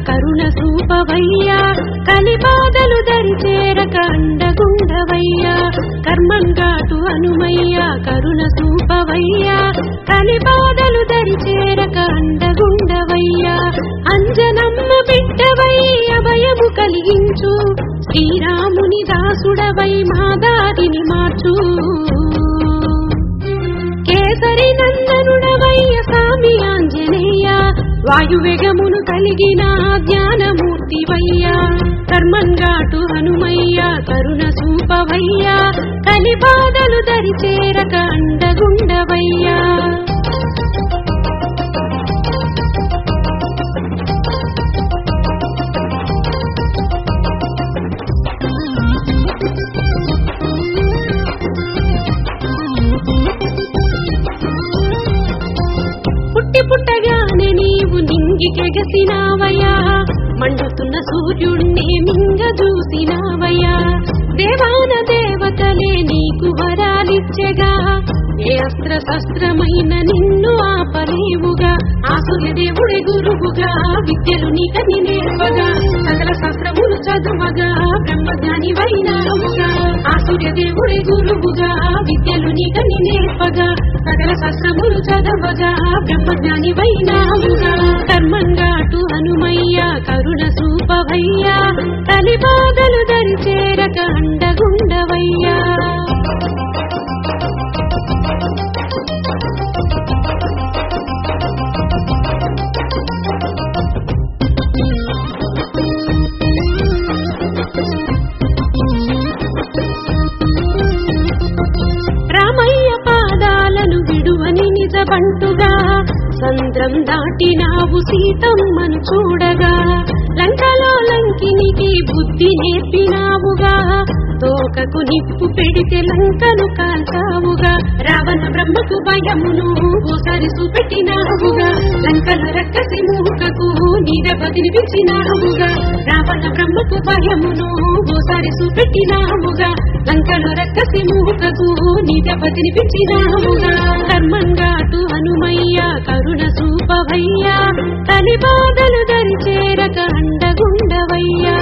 కరుణ సూపవయ్యా కలిబాధలు దరిచేరక అండగుండవయ్యా కర్మంగాటు హనుమయ్యా కరుణ సూపవయ్యా కలిబాధలు దరిచేరక అండగుండవయ్యా అంజనమ్మ బిడ్డవై అభయము కలిగించు శ్రీరాముని దాసుడవై మా దారిని మార్చు కేసరి నందనుడవయ్య స్వామి ఆంజనేయ వాయువేగమును కలిగిన జ్ఞానమూర్తివయ్య కర్మంగాటు హనుమయ్య కరుణ సూపవయ్య కలిబాధలు దరిచేరక అండగుండవయ్యా పుట్టి పుట్టగానే నీవు నింగికెగసినావయ్యా మండుతున్న సూర్యుణ్ణి మింగ చూసినావయ్యా దేవాన దేవతలే నీకు వరాలిచ్చగా ఏ అస్త్ర శస్త్రమైన నిన్ను ఆపలేవుగా ఆ సూర్యదేవుడి గురువుగా విద్యలు నీకని నేర్పగా సకల శాస్త్రములు చదువగా బ్రహ్మజ్ఞాని వైనావుగా ఆ సూర్యదేవుడి గురువుగా విద్యలు నీకని నేర్పగా సకల శాస్త్రములు చదవగా బ్రహ్మజ్ఞాని వైనావుగా కర్మంగాటు హనుమయ్య కరుణ సూపవయ్యా కలిబాధలు దరిచేరక అండగుండవయ్యా రామయ్య పాదాలను విడువని నిజబంటుగా సంద్రం దాటినావు సీతమ్మను చూడగా లంకలో లంకినికి బుద్ధి నేర్పినావుగా తోకకు నిప్పు పెడితే లంకను కాల్చావుగా రావణ బ్రహ్మకు భయమును ఓసారి చూపెట్టినావుగా లంకల రక్కసి మూకకు నీడ బదిలిపించినావుగా రావణ బ్రహ్మకు భయమును ఓసారి చూపెట్టినావుగా లంకల రక్కసి మూకకు నీడ బదిలిపించినావుగా కర్మంగాటు హనుమయ్య కరుణ సూపవయ్యా కలిబాధలు దరిచేరక అండగుండవయ్యా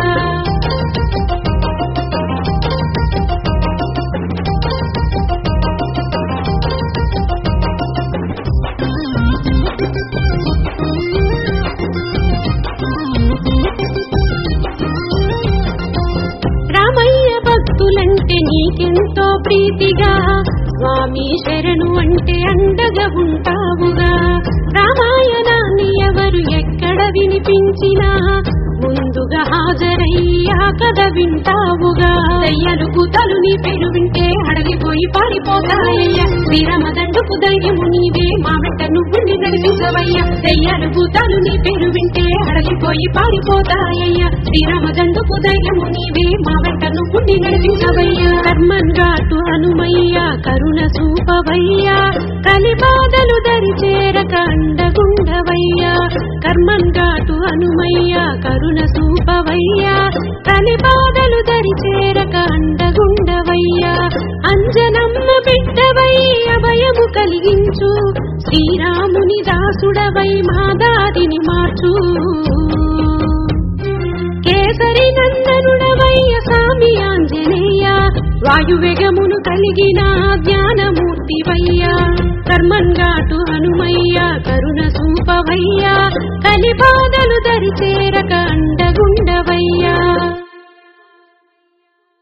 రామయ్య భక్తులంటే నీకెంతో ప్రీతిగా స్వామి శరణు అంటే అండగా ఉంటావుగా రామాయణాన్ని ఎవరు ఎక్కడ వినిపించినా ముందుగా హాజరయ్యా కథ వింటావుగా దయ్యాలు కూతలు నీ పేరు వింటే అడగిపోయి పారిపోతాయ్యా శ్రీరామదండుకు ధైర్యము నీవే మా వెంట నువ్వు నడిపించవయ్యా దయ్యాలు కూతలు నీ పేరు వింటే అడగిపోయి పారిపోతాయ్యా శ్రీరామదండుకు ధైర్యము నీవే మా వెంట నువ్వు నడిపించవయ్యా కర్మన్ ఘాటు హనుమయ్య కరుణ సూపవయ్యా కలిబాధలు దరిచేరక అండగుండవయ్యా కర్మన్ ఘాటు హనుమయ్య కరుణ సూపవయ్యా కలిబాధలు దరిచేరక అండగుండవయ్యా అంజనమ్మ బిడ్డవై అభయము కలిగించు శ్రీరాముని దాసుడవై మా దారిని మార్చు కేసరి నందనుడవయ్య స్వామి ఆంజనేయ వాయువేగమును కలిగిన జ్ఞానమూర్తివయ్యా కర్మంగాటు హనుమయ్య కరుణ సూపవయ్యా కలిబాధలు దరిచేరక అండగుండవయ్యా